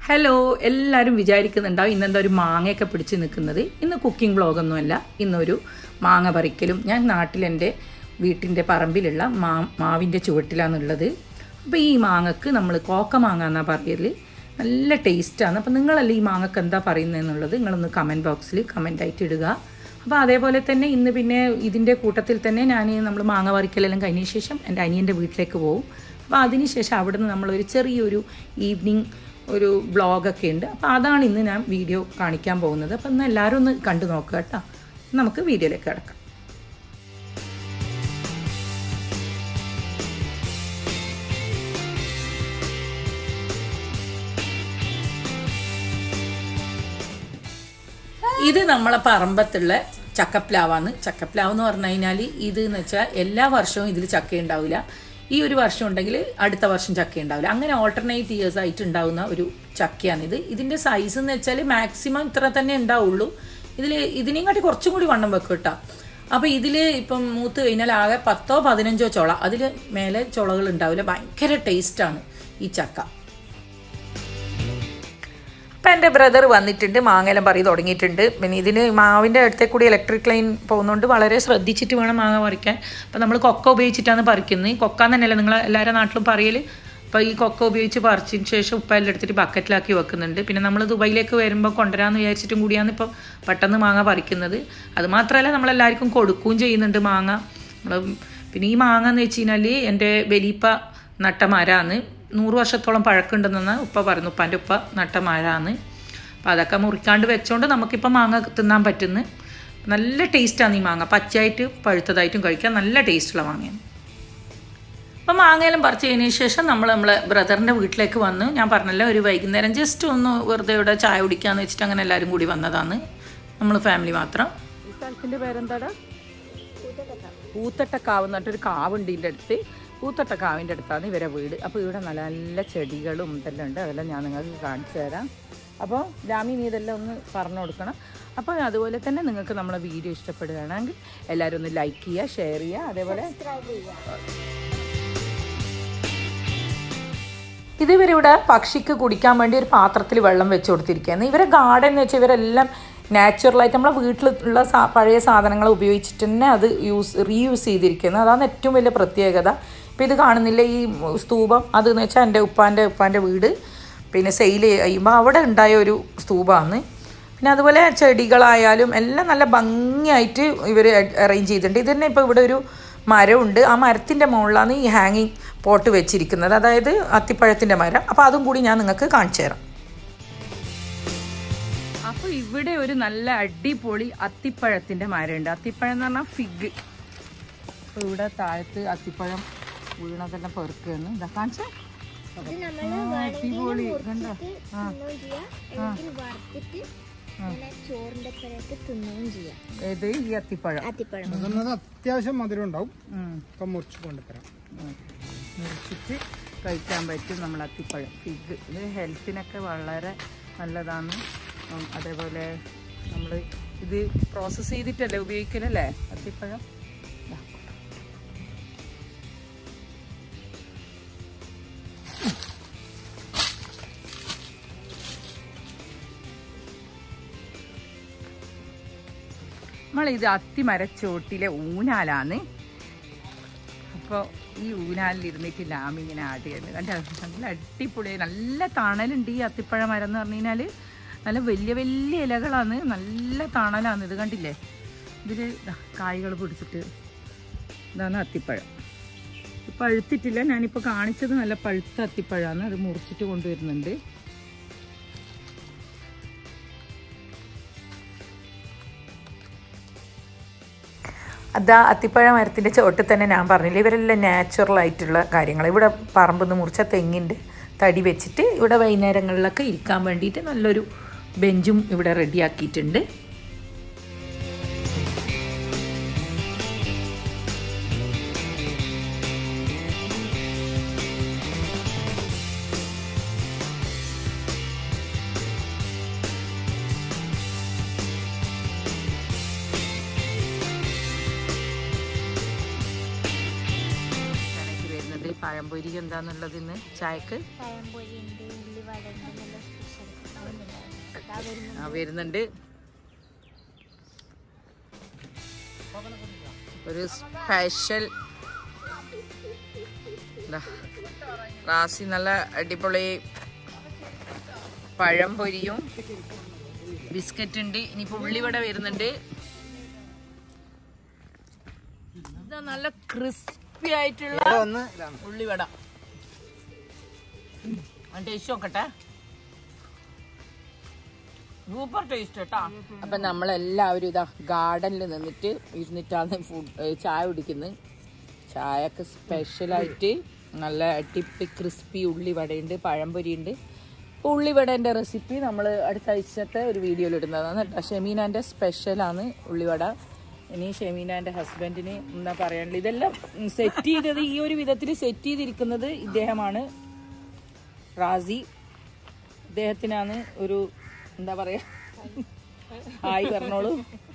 Hello എല്ലാവരും വിചാരിക്കുന്നുണ്ടാവും ഇന്നെന്താ ഒരു മാങ്ങയൊക്കെ പിടിച്ച് നിൽക്കുന്നത് ഇന്ന് കുക്കിംഗ് വ്ളോഗൊന്നുമല്ല ഇന്നൊരു മാങ്ങ പറിക്കലും ഞാൻ നാട്ടിലെൻ്റെ വീട്ടിൻ്റെ പറമ്പിലുള്ള മാ മാവിൻ്റെ ചുവട്ടിലാണുള്ളത് അപ്പോൾ ഈ മാങ്ങക്ക് നമ്മൾ കോക്ക മാങ്ങ എന്നാണ് പറയൽ നല്ല ടേസ്റ്റാണ് അപ്പോൾ നിങ്ങളല്ലേ ഈ മാങ്ങക്ക് എന്താ പറയുന്നതെന്നുള്ളത് നിങ്ങളൊന്ന് കമൻറ്റ് ബോക്സിൽ കമൻ്റായിട്ട് ഇടുക അപ്പോൾ അതേപോലെ തന്നെ ഇന്ന് പിന്നെ ഇതിൻ്റെ കൂട്ടത്തിൽ തന്നെ ഞാൻ നമ്മൾ മാങ്ങ പറിക്കലെല്ലാം കഴിഞ്ഞ ശേഷം എൻ്റെ അനിയൻ്റെ വീട്ടിലേക്ക് പോകും അപ്പോൾ അതിനുശേഷം അവിടുന്ന് നമ്മളൊരു ചെറിയൊരു ഈവനിങ് ഒരു വ്ളോഗൊക്കെ ഉണ്ട് അപ്പോൾ അതാണ് ഇന്ന് ഞാൻ വീഡിയോ കാണിക്കാൻ പോകുന്നത് അപ്പോൾ ഇന്ന് എല്ലാവരും ഒന്ന് കണ്ടു നോക്കുക കേട്ടോ നമുക്ക് വീഡിയോയിലേക്ക് കിടക്കാം ഇത് നമ്മളെ പറമ്പത്തുള്ള ചക്കപ്ലാവാണ് ചക്കപ്ലാവ് എന്ന് പറഞ്ഞു കഴിഞ്ഞാൽ ഇത് എന്ന് വെച്ചാൽ എല്ലാ വർഷവും ഇതിൽ ചക്ക ഉണ്ടാവില്ല ഈ ഒരു വർഷം ഉണ്ടെങ്കിൽ അടുത്ത വർഷം ചക്ക ഉണ്ടാവില്ല അങ്ങനെ ഓൾട്ടർനേറ്റ് ഇയേഴ്സ് ആയിട്ട് ഉണ്ടാവുന്ന ഒരു ചക്കയാണിത് ഇതിൻ്റെ സൈസ് എന്ന് വെച്ചാൽ മാക്സിമം ഇത്ര തന്നെ ഉണ്ടാവുള്ളൂ ഇതിൽ ഇതിനെയും കാട്ടി കുറച്ചും കൂടി വണ്ണം വെക്കും കേട്ടോ അപ്പോൾ ഇതിൽ ഇപ്പം മൂത്ത് കഴിഞ്ഞാൽ ആകെ പത്തോ പതിനഞ്ചോ ചുള അതിൽ മേലെ ചുളകൾ ഉണ്ടാവില്ല ഭയങ്കര ടേസ്റ്റാണ് ഈ ചക്ക അപ്പം എൻ്റെ ബ്രദർ വന്നിട്ടുണ്ട് മാങ്ങയെല്ലാം പറി തുടങ്ങിയിട്ടുണ്ട് പിന്നെ ഇതിന് മാവിൻ്റെ അടുത്തേ കൂടി ഇലക്ട്രിക് ലൈൻ പോകുന്നതുകൊണ്ട് വളരെ ശ്രദ്ധിച്ചിട്ട് വേണം മാങ്ങ പറിക്കാൻ അപ്പം നമ്മൾ കൊക്ക ഉപയോഗിച്ചിട്ടാണ് പറിക്കുന്നത് ഈ കൊക്ക തന്നെയല്ല നിങ്ങൾ എല്ലാവരുടെ നാട്ടിലും പറയൽ അപ്പോൾ ഈ കൊക്ക ഉപയോഗിച്ച് പറിച്ചതിന് ശേഷം ഉപ്പെല്ലാം എടുത്തിട്ട് ബക്കറ്റിലാക്കി വെക്കുന്നുണ്ട് പിന്നെ നമ്മൾ ദുബൈയിലേക്ക് വരുമ്പോൾ കൊണ്ടുവരാമെന്ന് വിചാരിച്ചിട്ടും കൂടിയാണ് ഇപ്പോൾ പെട്ടെന്ന് മാങ്ങ പറിക്കുന്നത് അത് മാത്രമല്ല നമ്മളെല്ലാവർക്കും കൊടുക്കുകയും ചെയ്യുന്നുണ്ട് മാങ്ങ നമ്മൾ പിന്നെ ഈ മാങ്ങ എന്ന് വെച്ച് കഴിഞ്ഞാൽ എൻ്റെ വലിയപ്പ നട്ട മരമാണ് നൂറ് വർഷത്തോളം പഴക്കമുണ്ടെന്ന് ഉപ്പ പറഞ്ഞു ഉപ്പാൻ്റെ ഉപ്പ നട്ട മരമാണ് അപ്പോൾ അതൊക്കെ മുറിക്കാണ്ട് വെച്ചോണ്ട് നമുക്കിപ്പോൾ മാങ്ങ തിന്നാൻ പറ്റുന്നു നല്ല ടേസ്റ്റാണ് ഈ മാങ്ങ പച്ചയായിട്ട് പഴുത്തതായിട്ടും കഴിക്കാൻ നല്ല ടേസ്റ്റുള്ള മാങ്ങയാണ് അപ്പം മാങ്ങയെല്ലാം പറിച്ച് കഴിഞ്ഞ ശേഷം നമ്മൾ നമ്മളെ ബ്രദറിൻ്റെ വീട്ടിലേക്ക് വന്ന് ഞാൻ പറഞ്ഞല്ലോ ഒരു വൈകുന്നേരം ജസ്റ്റ് ഒന്ന് വെറുതെ ഇവിടെ ചായ കുടിക്കാന്ന് വെച്ചിട്ട് അങ്ങനെ എല്ലാവരും കൂടി വന്നതാണ് നമ്മൾ ഫാമിലി മാത്രം ഈ സ്ഥലത്തിൻ്റെ പേരെന്താടാ പൂത്തട്ടക്കാവ് എന്നിട്ടൊരു കാവുണ്ട് ഇതിൻ്റെ അടുത്ത് പൂത്തട്ടക്കാവിൻ്റെ അടുത്താണ് ഇവരെ വീട് അപ്പോൾ ഇവിടെ നല്ല നല്ല ചെടികളും ഇതെല്ലാം ഉണ്ട് അതെല്ലാം ഞാൻ നിങ്ങൾക്ക് കാണിച്ചു തരാം അപ്പോൾ രാമി നീ ഇതെല്ലാം ഒന്ന് പറഞ്ഞു കൊടുക്കണം അപ്പോൾ അതുപോലെ തന്നെ നിങ്ങൾക്ക് നമ്മളെ വീഡിയോ ഇഷ്ടപ്പെടുകയാണെങ്കിൽ എല്ലാവരും ഒന്ന് ലൈക്ക് ചെയ്യുക ഷെയർ ചെയ്യുക അതേപോലെ ഇതിവർ ഇവിടെ പക്ഷിക്ക് കുടിക്കാൻ വേണ്ടി ഒരു പാത്രത്തിൽ വെള്ളം വെച്ച് കൊടുത്തിരിക്കുകയാണ് ഇവരെ ഗാർഡൻ എന്ന് വെച്ചാൽ ഇവരെല്ലാം നാച്ചുറലായിട്ട് നമ്മളെ വീട്ടിലുള്ള സാ പഴയ സാധനങ്ങൾ ഉപയോഗിച്ചിട്ട് തന്നെ അത് യൂസ് റീയൂസ് ചെയ്തിരിക്കുന്നത് അതാണ് ഏറ്റവും വലിയ പ്രത്യേകത ഇപ്പം ഇത് കാണുന്നില്ല ഈ സ്തൂപം അതെന്ന് വെച്ചാൽ എൻ്റെ ഉപ്പാൻ്റെ ഉപ്പാൻ്റെ വീട് പിന്നെ സെയിൽ ചെയ്യുമ്പോൾ അവിടെ ഉണ്ടായ ഒരു സ്തൂപമാണ് പിന്നെ അതുപോലെ ചെടികളായാലും എല്ലാം നല്ല ഭംഗിയായിട്ട് ഇവർ അറേഞ്ച് ചെയ്തിട്ടുണ്ട് ഇത് തന്നെ ഇപ്പോൾ ഇവിടെ ഒരു മരമുണ്ട് ആ മരത്തിൻ്റെ മുകളിലാണ് ഈ ഹാങ്ങിങ് പോട്ട് വെച്ചിരിക്കുന്നത് അതായത് അത്തിപ്പഴത്തിൻ്റെ മരം അപ്പോൾ അതും കൂടി ഞാൻ നിങ്ങൾക്ക് കാണിച്ചു തരാം അപ്പോൾ ഇവിടെ ഒരു നല്ല അടിപൊളി അത്തിപ്പഴത്തിൻ്റെ മരമുണ്ട് അത്തിപ്പഴം എന്ന് പറഞ്ഞാൽ ഫിഗ് അപ്പോൾ ഇവിടെ താഴത്ത് അത്തിപ്പഴം വീണതെല്ലാം പെറുക്കുകയെന്ന് ഇതാ കാണിച്ചേ ഇത് നമ്മള് അടിപൊളി കണ്ടോ ആ തിന്നുകയും ചെയ്യാം അല്ലെങ്കിൽ വറുത്തിട്ട് ഇങ്ങനെ ചോറിന്റെ ഒപ്പരൊക്കെ തിന്നുകയും ചെയ്യാം ഏത് ഈ അത്തിപ്പഴം അത്തിപ്പഴം അതൊന്നത് അത്യാവശ്യം മധുരം ഉണ്ടാവും ഉം. ഇപ്പം മുറിച്ച് കൊണ്ടുതരാം ഉം. മുറിച്ചിട്ട് കഴിക്കാൻ പറ്റും നമ്മൾ അത്തിപ്പഴം ഫിഗ് ഇത് ഹെൽത്തിനൊക്കെ വളരെ നല്ലതാണ് ഉം, അതേപോലെ നമ്മൾ ഇത് പ്രോസസ്സ് ചെയ്തിട്ടല്ലേ ഉപയോഗിക്കലല്ലേ അത്തിപ്പഴം ദാ. നമ്മളിത് അത്തിമരച്ചോട്ടിലെ ഊനാലാണ് അപ്പോൾ ഈ ഊനാലിൽ ഇരുന്നിട്ട് ലാമി ഇങ്ങനെ ആടുകയാണ് കണ്ട നല്ല അടിപൊളി നല്ല തണലുണ്ട് ഈ അത്തിപ്പഴ മരം എന്ന് പറഞ്ഞു കഴിഞ്ഞാൽ നല്ല വലിയ വലിയ ഇലകളാണ് നല്ല തണലാണ് ഇത് കണ്ടില്ലേ ഇതിൽ കായ്കൾ പിടിച്ചിട്ട് ഇതാണ് അത്തിപ്പഴം ഇത് പഴുത്തിട്ടില്ല ഞാനിപ്പോൾ കാണിച്ചത് നല്ല പഴുത്ത അത്തിപ്പഴമാണ് അത് മുറിച്ചിട്ട് കൊണ്ടുവരുന്നുണ്ട് അതാ അത്തിപ്പഴ മരത്തിൻ്റെ ചോട്ടിൽ തന്നെ ഞാൻ പറഞ്ഞില്ല ഇവരെല്ലാം നാച്ചുറൽ ആയിട്ടുള്ള കാര്യങ്ങൾ ഇവിടെ പറമ്പിൽ നിന്ന് മുറിച്ച തെങ്ങിൻ്റെ തടി വെച്ചിട്ട് ഇവിടെ വൈകുന്നേരങ്ങളിലൊക്കെ ഇരിക്കാൻ വേണ്ടിയിട്ട് നല്ലൊരു ബെഞ്ചും ഇവിടെ റെഡിയാക്കിയിട്ടുണ്ട് വരുന്നത് പഴംപൊരി എന്താന്നുള്ളത് ഇന്ന് ചായക്ക് പഴംപൊരി ഉണ്ട് ഉള്ളിവട ഉണ്ട് നല്ല സ്പെഷ്യൽ ആ വരുന്നുണ്ട് ഒരു സ്പെഷ്യൽ റാസി നല്ല അടിപൊളി പഴം പൊരിയും ബിസ്ക്കറ്റ് ഉണ്ട് ഇനിയിപ്പോ ഉള്ളിവട വരുന്നുണ്ട് ഇതാ നല്ല ക്രിസ്പി ആയിട്ടുള്ള ഒന്ന് ഇതാണ് ഉള്ളിവട ടേസ്റ്റ് നോക്കട്ടെ സൂപ്പർ ടേസ്റ്റ് കേട്ടാ അപ്പൊ നമ്മളെല്ലാവരും ഇതാ ഗാർഡനിൽ നിന്നിട്ട് ഇരുന്നിട്ടാണ് ഫുഡ് ചായ കുടിക്കുന്നത് ചായക്ക് സ്പെഷ്യലായിട്ട് നല്ല ടിപ്പി ക്രിസ്പി ഉള്ളിവടയുണ്ട് പഴംപൊരി ഉണ്ട് ഉള്ളിവടേൻ്റെ റെസിപ്പി നമ്മൾ അടുത്ത ആഴ്ചത്തെ ഒരു വീഡിയോയിൽ ഇടുന്നതാണ് കേട്ടോ ഷെമീനാൻ്റെ സ്പെഷ്യലാണ് ഉള്ളിവട ഇനി ഷെമീനാൻ്റെ ഹസ്ബൻഡിന് എന്താ പറയാനുള്ളത് ഇതെല്ലാം സെറ്റ് ചെയ്തത് ഈ ഒരു വിധത്തിൽ സെറ്റ് ചെയ്തിരിക്കുന്നത് ഇദ്ദേഹമാണ് റാസി ഇദ്ദേഹത്തിനാണ് ഒരു എന്താ പറയാ ഹായ് പറഞ്ഞോളൂ